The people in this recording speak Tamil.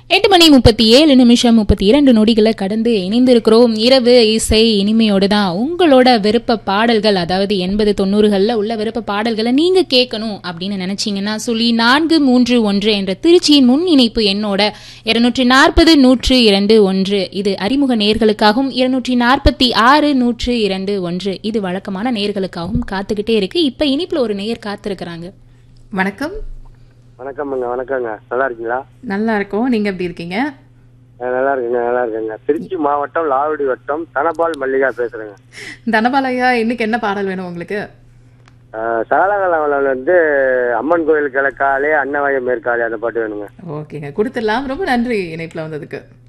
எட்டு மணி முப்பத்தி ஏழு நிமிஷம் முப்பத்தி இரண்டு நொடிகளை கடந்து இணைந்திருக்கிறோம் இரவு இசை இனிமையோடு தான் உங்களோட விருப்ப பாடல்கள் அதாவது எண்பது தொண்ணூறுகளில் உள்ள விருப்ப பாடல்களை நீங்க கேட்கணும் அப்படின்னு நினைச்சீங்கன்னா சொல்லி நான்கு மூன்று ஒன்று என்ற திருச்சியின் முன் இணைப்பு எண்ணோட இருநூற்றி நாற்பது நூற்று இரண்டு ஒன்று இது அறிமுக நேர்களுக்காகவும் இருநூற்றி நாற்பத்தி ஆறு நூற்று இரண்டு ஒன்று இது வழக்கமான நேர்களுக்காகவும் காத்துக்கிட்டே இருக்கு இப்ப இனிப்புல ஒரு நேயர் காத்திருக்கிறாங்க வணக்கம் வணக்கம்ங்க வணக்கங்க நல்லா இருக்கீங்களா நல்லா இருக்கோம் நீங்க எப்படி இருக்கீங்க அஹ் நல்லா இருக்குங்க நல்லா இருக்குங்க திருச்சி மாவட்டம் லாவடி வட்டம் தனபால் மல்லிகா பேசுறேங்க தனபாலையா இன்னைக்கு என்ன பாடல் வேணும் உங்களுக்கு அஹ் சகலகலாவில் வந்து அம்மன் கோயில் கிழக்காலே அன்னவயம் மேற்காலே அந்த பாட்டு வேணுங்க ஓகேங்க கொடுத்துடலாம் ரொம்ப நன்றி இணைப்புல வந்ததுக்கு